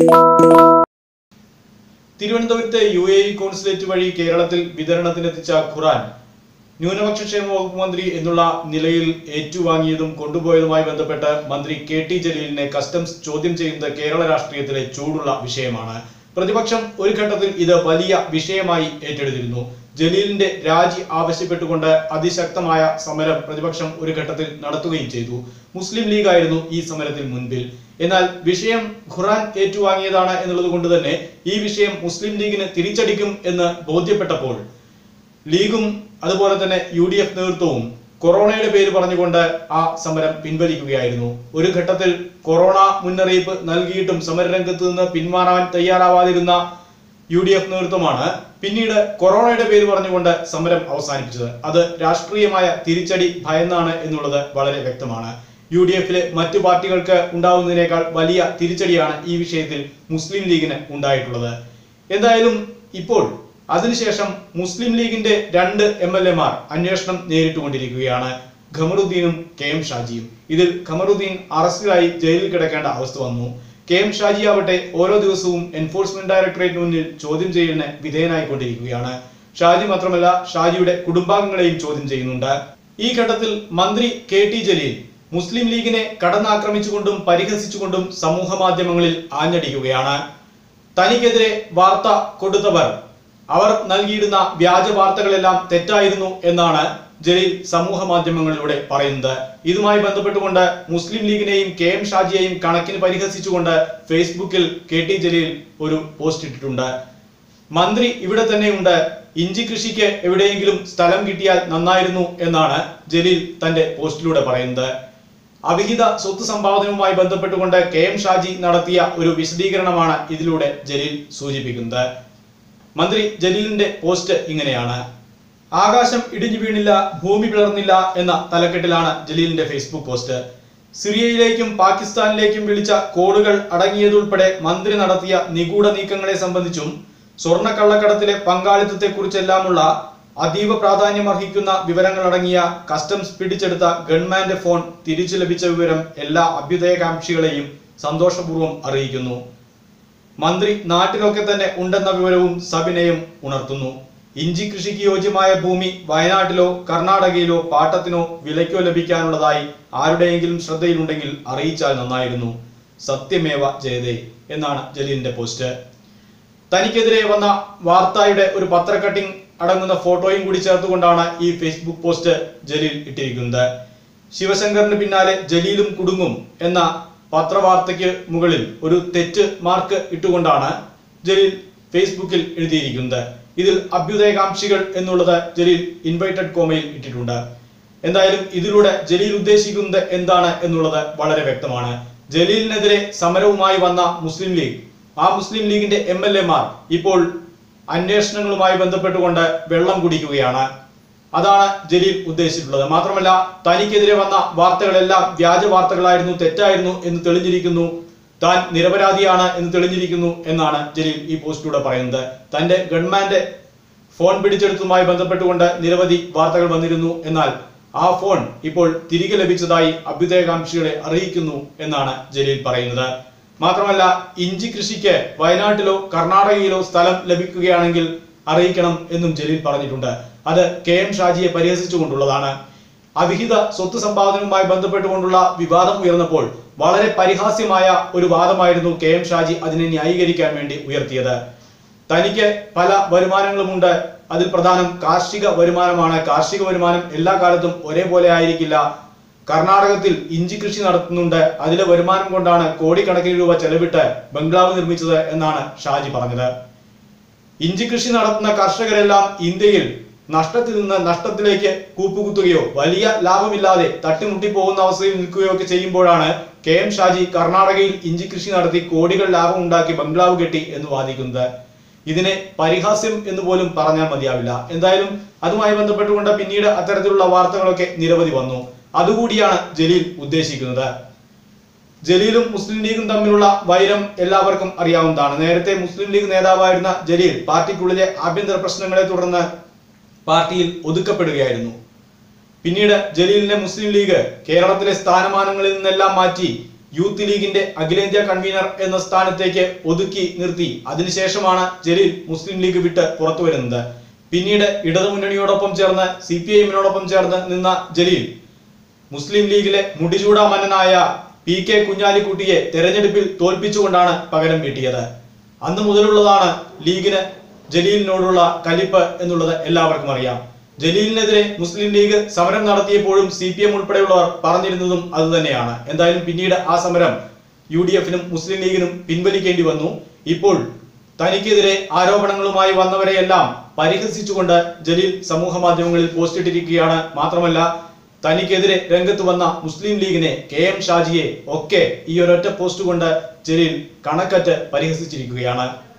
തിരുവനന്തപുരത്തെ U A E consulate വഴി കേരളത്തിൽ വിതരണത്തിനെത്തിച്ച ഖുറാൻ ന്യൂനപക്ഷ ക്ഷേമ വകുപ്പ് മന്ത്രി എന്നുള്ള നിലയിൽ ഏറ്റുവാങ്ങിയതും കൊണ്ടുപോയതുമായി ബന്ധപ്പെട്ട് മന്ത്രി കെ ടി ജലീലിനെ കസ്റ്റംസ് ചോദ്യം ചെയ്യുന്നത് കേരള രാഷ്ട്രീയത്തിലെ ചൂടുള്ള വിഷയമാണ് പ്രതിപക്ഷം ഒരു ഘട്ടത്തിൽ ഇത് വലിയ വിഷയമായി ഏറ്റെടുത്തിരുന്നു ജലീലിന്റെ രാജി ആവശ്യപ്പെട്ടുകൊണ്ട് അതിശക്തമായ സമരം പ്രതിപക്ഷം ഒരു ഘട്ടത്തിൽ നടത്തുകയും ചെയ്തു മുസ്ലിം ലീഗ് ആയിരുന്നു ഈ സമരത്തിൽ മുൻപിൽ എന്നാൽ വിഷയം ഖുറാൻ ഏറ്റുവാങ്ങിയതാണ് എന്നുള്ളത് കൊണ്ട് തന്നെ ഈ വിഷയം മുസ്ലിം ലീഗിന് തിരിച്ചടിക്കും എന്ന് ബോധ്യപ്പെട്ടപ്പോൾ ലീഗും അതുപോലെ തന്നെ യു ഡി എഫ് നേതൃത്വവും കൊറോണയുടെ പേര് പറഞ്ഞുകൊണ്ട് ആ സമരം പിൻവലിക്കുകയായിരുന്നു ഒരു ഘട്ടത്തിൽ കൊറോണ മുന്നറിയിപ്പ് നൽകിയിട്ടും സമരരംഗത്ത് നിന്ന് പിന്മാറാൻ തയ്യാറാവാതിരുന്ന യു ഡി എഫ് നേതൃത്വമാണ് പിന്നീട് കൊറോണയുടെ പേര് പറഞ്ഞുകൊണ്ട് സമരം അവസാനിപ്പിച്ചത് അത് രാഷ്ട്രീയമായ തിരിച്ചടി ഭയന്നാണ് എന്നുള്ളത് വളരെ വ്യക്തമാണ് യു ഡി എഫിലെ മറ്റു പാർട്ടികൾക്ക് ഉണ്ടാവുന്നതിനേക്കാൾ വലിയ തിരിച്ചടിയാണ് ഈ വിഷയത്തിൽ മുസ്ലിം ലീഗിന് ഉണ്ടായിട്ടുള്ളത് എന്തായാലും ഇപ്പോൾ അതിനുശേഷം മുസ്ലിം ലീഗിന്റെ രണ്ട് എം എൽ എമാർ അന്വേഷണം നേരിട്ടുകൊണ്ടിരിക്കുകയാണ് ഖമറുദ്ദീനും കെ എം ഷാജിയും ഇതിൽ ഖമറുദ്ദീൻ അറസ്റ്റിലായി ജയിലിൽ കിടക്കേണ്ട അവസ്ഥ വന്നു കെ എം ഷാജി ആവട്ടെ ഓരോ ദിവസവും എൻഫോഴ്സ്മെന്റ് ഡയറക്ടറേറ്റ് മുന്നിൽ ചോദ്യം ചെയ്യലിന് വിധേയനായിക്കൊണ്ടിരിക്കുകയാണ് ഷാജി മാത്രമല്ല ഷാജിയുടെ കുടുംബാംഗങ്ങളെയും ചോദ്യം ചെയ്യുന്നുണ്ട് ഈ ഘട്ടത്തിൽ മന്ത്രി കെ ടി ജലീൽ മുസ്ലിം ലീഗിനെ കടന്നാക്രമിച്ചുകൊണ്ടും പരിഹസിച്ചുകൊണ്ടും സമൂഹ മാധ്യമങ്ങളിൽ ആഞ്ഞടിക്കുകയാണ് തനിക്കെതിരെ വാർത്ത കൊടുത്തവർ അവർ നൽകിയിരുന്ന വ്യാജ വാർത്തകളെല്ലാം തെറ്റായിരുന്നു എന്നാണ് ജലീൽ സമൂഹ മാധ്യമങ്ങളിലൂടെ പറയുന്നത് ഇതുമായി ബന്ധപ്പെട്ടുകൊണ്ട് മുസ്ലിം ലീഗിനെയും കെ എം ഷാജിയെയും കണക്കിന് പരിഹസിച്ചുകൊണ്ട് ഫേസ്ബുക്കിൽ കെ ടി ജലീൽ ഒരു പോസ്റ്റ് ഇട്ടിട്ടുണ്ട് മന്ത്രി ഇവിടെ തന്നെയുണ്ട് ഇഞ്ചി കൃഷിക്ക് എവിടെയെങ്കിലും സ്ഥലം കിട്ടിയാൽ നന്നായിരുന്നു എന്നാണ് ജലീൽ തന്റെ പോസ്റ്റിലൂടെ പറയുന്നത് അവിഹിത സ്വത്ത് സമ്പാദനവുമായി ബന്ധപ്പെട്ടുകൊണ്ട് കെ എം ഷാജി നടത്തിയ ഒരു വിശദീകരണമാണ് ഇതിലൂടെ ജലീൽ സൂചിപ്പിക്കുന്നത് മന്ത്രി ജലീലിന്റെ പോസ്റ്റ് ഇങ്ങനെയാണ് ആകാശം ഇടിഞ്ഞു വീണില്ല ഭൂമി പിളർന്നില്ല എന്ന തലക്കെട്ടിലാണ് ജലീലിന്റെ ഫേസ്ബുക്ക് പോസ്റ്റ് സിറിയയിലേക്കും പാകിസ്ഥാനിലേക്കും വിളിച്ച കോളുകൾ അടങ്ങിയതുൾപ്പെടെ മന്ത്രി നടത്തിയ നിഗൂഢ നീക്കങ്ങളെ സംബന്ധിച്ചും സ്വർണ്ണക്കള്ളക്കടത്തിലെ പങ്കാളിത്തത്തെക്കുറിച്ചെല്ലാമുള്ള അതീവ പ്രാധാന്യമർഹിക്കുന്ന വിവരങ്ങൾ അടങ്ങിയ കസ്റ്റംസ് പിടിച്ചെടുത്ത ഗൺമാന്റെ ഫോൺ തിരിച്ചു ലഭിച്ച വിവരം എല്ലാ അഭ്യുദയകാംക്ഷികളെയും സന്തോഷപൂർവ്വം അറിയിക്കുന്നു മന്ത്രി നാട്ടിലൊക്കെ തന്നെ ഉണ്ടെന്ന വിവരവും സവിനയം ഉണർത്തുന്നു ഇഞ്ചി കൃഷിക്ക് യോജ്യമായ ഭൂമി വയനാട്ടിലോ കർണാടകയിലോ പാട്ടത്തിനോ വിലയ്ക്കോ ലഭിക്കാനുള്ളതായി ആരുടെയെങ്കിലും ശ്രദ്ധയിലുണ്ടെങ്കിൽ അറിയിച്ചാൽ നന്നായിരുന്നു സത്യമേവ ജയതേ എന്നാണ് ജലീലിന്റെ പോസ്റ്റ് തനിക്കെതിരെ വന്ന വാർത്തയുടെ ഒരു പത്ര കട്ടിംഗ് അടങ്ങുന്ന ഫോട്ടോയും കൂടി ചേർത്തുകൊണ്ടാണ് ഈ ഫേസ്ബുക്ക് പോസ്റ്റ് ജലീൽ ഇട്ടിരിക്കുന്നത് ശിവശങ്കറിന് പിന്നാലെ ജലീലും കുടുങ്ങും എന്ന പത്രവാർത്തയ്ക്ക് മുകളിൽ ഒരു തെറ്റ് മാർക്ക് ഇട്ടുകൊണ്ടാണ് ജലീൽ ഫേസ്ബുക്കിൽ എഴുതിയിരിക്കുന്നത് ഇതിൽ അഭ്യുദയകാംക്ഷികൾ എന്നുള്ളത് ജലീൽ ഇൻവൈറ്റഡ് കോമയിൽ ഇട്ടിട്ടുണ്ട് എന്തായാലും ഇതിലൂടെ ജലീൽ ഉദ്ദേശിക്കുന്നത് എന്താണ് എന്നുള്ളത് വളരെ വ്യക്തമാണ് ജലീലിനെതിരെ സമരവുമായി വന്ന മുസ്ലിം ലീഗ് ആ മുസ്ലിം ലീഗിന്റെ എം എൽ എമാർ ഇപ്പോൾ അന്വേഷണങ്ങളുമായി ബന്ധപ്പെട്ടുകൊണ്ട് വെള്ളം കുടിക്കുകയാണ് അതാണ് ജലീൽ ഉദ്ദേശിച്ചിട്ടുള്ളത് മാത്രമല്ല തനിക്കെതിരെ വന്ന വാർത്തകളെല്ലാം വ്യാജ വാർത്തകളായിരുന്നു തെറ്റായിരുന്നു എന്ന് തെളിഞ്ഞിരിക്കുന്നു താൻ നിരപരാധിയാണ് എന്ന് തെളിഞ്ഞിരിക്കുന്നു എന്നാണ് ജലീൽ ഈ പോസ്റ്റിലൂടെ പറയുന്നത് തന്റെ ഗവൺമെന്റ് ഫോൺ പിടിച്ചെടുത്തതുമായി ബന്ധപ്പെട്ടുകൊണ്ട് നിരവധി വാർത്തകൾ വന്നിരുന്നു എന്നാൽ ആ ഫോൺ ഇപ്പോൾ തിരികെ ലഭിച്ചതായി അഭ്യുദയകാംക്ഷികളെ അറിയിക്കുന്നു എന്നാണ് ജലീൽ പറയുന്നത് മാത്രമല്ല ഇഞ്ചി കൃഷിക്ക് വയനാട്ടിലോ കർണാടകയിലോ സ്ഥലം ലഭിക്കുകയാണെങ്കിൽ അറിയിക്കണം എന്നും ജലീൽ പറഞ്ഞിട്ടുണ്ട് അത് കെ എം ഷാജിയെ പരിഹസിച്ചുകൊണ്ടുള്ളതാണ് അവിഹിത സ്വത്ത് സമ്പാദനവുമായി ബന്ധപ്പെട്ടുകൊണ്ടുള്ള വിവാദം ഉയർന്നപ്പോൾ വളരെ പരിഹാസ്യമായ ഒരു വാദമായിരുന്നു കെ എം ഷാജി അതിനെ ന്യായീകരിക്കാൻ വേണ്ടി ഉയർത്തിയത് തനിക്ക് പല വരുമാനങ്ങളുമുണ്ട് അതിൽ പ്രധാനം കാർഷിക വരുമാനമാണ് കാർഷിക വരുമാനം എല്ലാ കാലത്തും ഒരേപോലെ ആയിരിക്കില്ല കർണാടകത്തിൽ ഇഞ്ചി കൃഷി നടത്തുന്നുണ്ട് അതിലെ വരുമാനം കൊണ്ടാണ് കോടിക്കണക്കിന് രൂപ ചെലവിട്ട് ബംഗ്ലാവ് നിർമ്മിച്ചത് എന്നാണ് ഷാജി പറഞ്ഞത് ഇഞ്ചി കൃഷി നടത്തുന്ന കർഷകരെല്ലാം ഇന്ത്യയിൽ നഷ്ടത്തിൽ നിന്ന് നഷ്ടത്തിലേക്ക് കൂപ്പുകുത്തുകയോ വലിയ ലാഭമില്ലാതെ തട്ടിമുട്ടി പോകുന്ന അവസ്ഥയിൽ നിൽക്കുകയോ ഒക്കെ ചെയ്യുമ്പോഴാണ് കെ എം ഷാജി കർണാടകയിൽ ഇഞ്ചി കൃഷി നടത്തി കോടികൾ ലാഭം ഉണ്ടാക്കി ബംഗ്ലാവ് കെട്ടി എന്ന് വാദിക്കുന്നത് ഇതിനെ പരിഹാസ്യം എന്ന് പോലും പറഞ്ഞാൽ മതിയാവില്ല എന്തായാലും അതുമായി ബന്ധപ്പെട്ടുകൊണ്ട് പിന്നീട് അത്തരത്തിലുള്ള വാർത്തകളൊക്കെ നിരവധി വന്നു അതുകൂടിയാണ് ജലീൽ ഉദ്ദേശിക്കുന്നത് ജലീലും മുസ്ലിം ലീഗും തമ്മിലുള്ള വൈരം എല്ലാവർക്കും അറിയാവുന്നതാണ് നേരത്തെ മുസ്ലിം ലീഗ് നേതാവായിരുന്ന ജലീൽ പാർട്ടിക്കുള്ളിലെ ആഭ്യന്തര പ്രശ്നങ്ങളെ തുടർന്ന് പാർട്ടിയിൽ ഒതുക്കപ്പെടുകയായിരുന്നു പിന്നീട് ജലീലിനെ മുസ്ലിം ലീഗ് കേരളത്തിലെ സ്ഥാനമാനങ്ങളിൽ നിന്നെല്ലാം മാറ്റി യൂത്ത് ലീഗിന്റെ അഖിലേന്ത്യാ കൺവീനർ എന്ന സ്ഥാനത്തേക്ക് ഒതുക്കി നിർത്തി അതിനുശേഷമാണ് ജലീൽ മുസ്ലിം ലീഗ് വിട്ട് പുറത്തു വരുന്നത് പിന്നീട് ഇടതുമുന്നണിയോടൊപ്പം ചേർന്ന് സി പി ഐഎമ്മിനോടൊപ്പം ചേർന്ന് നിന്ന ജലീൽ മുസ്ലിം ലീഗിലെ മുടിചൂടാ മന്നനായ പി കെ കുഞ്ഞാലിക്കുട്ടിയെ തെരഞ്ഞെടുപ്പിൽ തോൽപ്പിച്ചുകൊണ്ടാണ് പകരം വീട്ടിയത് അന്ന് മുതലുള്ളതാണ് ലീഗിന് ജലീലിനോടുള്ള കലിപ്പ് എന്നുള്ളത് എല്ലാവർക്കും അറിയാം ജലീലിനെതിരെ മുസ്ലിം ലീഗ് സമരം നടത്തിയപ്പോഴും സി പി എം ഉൾപ്പെടെയുള്ളവർ പറഞ്ഞിരുന്നതും അതുതന്നെയാണ് എന്തായാലും പിന്നീട് ആ സമരം യു ഡി എഫിനും മുസ്ലിം ലീഗിനും പിൻവലിക്കേണ്ടി വന്നു ഇപ്പോൾ തനിക്കെതിരെ ആരോപണങ്ങളുമായി വന്നവരെയെല്ലാം പരിഹസിച്ചുകൊണ്ട് ജലീൽ സമൂഹ മാധ്യമങ്ങളിൽ പോസ്റ്റ് ഇട്ടിരിക്കുകയാണ് മാത്രമല്ല തനിക്കെതിരെ രംഗത്ത് വന്ന മുസ്ലിം ലീഗിനെ കെ എം ഷാജിയെ ഒക്കെ ഈ ഒരൊറ്റ പോസ്റ്റ് കൊണ്ട് ജലീൽ കണക്കറ്റ് പരിഹസിച്ചിരിക്കുകയാണ്